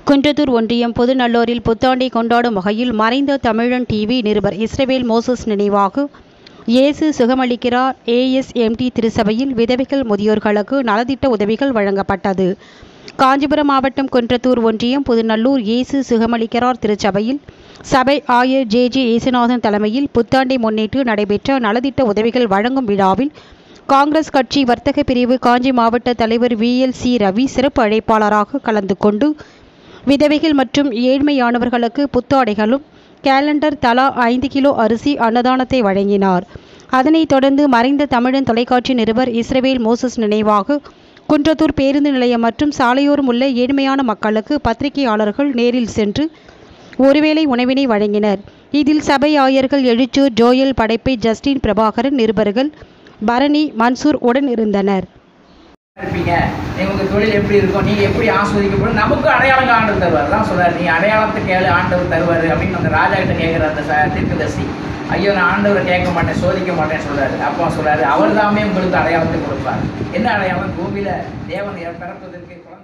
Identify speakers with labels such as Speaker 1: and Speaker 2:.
Speaker 1: குன்றத்தூர் ஒன்றியம் பொதுநல்லூரில் புத்தாண்டை கொண்டாடும் வகையில் மறைந்த தமிழன் டிவி நிருபர் இஸ்ரவேல் மோசஸ் நினைவாக இயேசு சுகமளிக்கிறார் ஏஎஸ்எம்டி திருச்சபையில் விதவைகள் முதியோர்களுக்கு நலத்திட்ட உதவிகள் வழங்கப்பட்டது காஞ்சிபுரம் மாவட்டம் குன்றத்தூர் ஒன்றியம் புதுநல்லூர் இயேசு சுகமளிக்கிறார் திருச்சபையில் சபை ஆயர் ஜே ஜே இயேசுநாதன் தலைமையில் புத்தாண்டை முன்னிட்டு நடைபெற்ற நலத்திட்ட உதவிகள் வழங்கும் விழாவில் காங்கிரஸ் கட்சி வர்த்தக பிரிவு காஞ்சி மாவட்ட தலைவர் விஎல் சி ரவி சிறப்பு அழைப்பாளராக கலந்து கொண்டு விதவைகள் மற்றும் ஏழ்மையானவர்களுக்கு புத்தாடைகளும் கேலண்டர் தலா ஐந்து கிலோ அரிசி அன்னதானத்தை வழங்கினார் அதனைத் தொடர்ந்து மறைந்த தமிழன் தொலைக்காட்சி நிருபர் இஸ்ரவேல் மோசஸ் நினைவாக குன்றத்தூர் பேருந்து நிலையம் மற்றும் சாலையோரம் உள்ள ஏழ்மையான மக்களுக்கு பத்திரிகையாளர்கள் நேரில் சென்று ஒருவேளை உணவினை வழங்கினர் இதில் சபை ஆயர்கள் எழுச்சூர் ஜோயல் படைப்பை ஜஸ்டின் பிரபாகரன் நிருபர்கள் பரணி மன்சூர் உடன் இருந்தனர்
Speaker 2: இருப்பீங்க நீ உங்க தொழில் எப்படி இருக்கும் நீங்க எப்படி ஆஸ்வதிக்கப்படும் நமக்கு அடையாளம் ஆண்டவர் தருவார் தான் சொல்றாரு நீ அடையாளத்தை கேளு ஆண்டவர் தருவார் அப்படின்னு அந்த ராஜா கிட்ட கேட்குற அந்த ச தீர்க்கதரிசி ஐயோ நான் ஆண்டவரை கேட்க மாட்டேன் சோதிக்க மாட்டேன்னு சொல்றாரு அப்போ சொல்றாரு அவர் தாமே உங்களுக்கு அடையாளத்தை கொடுப்பார் என்ன அடையாளம் பூமியில தேவன் பிறப்பதற்கு குழந்தை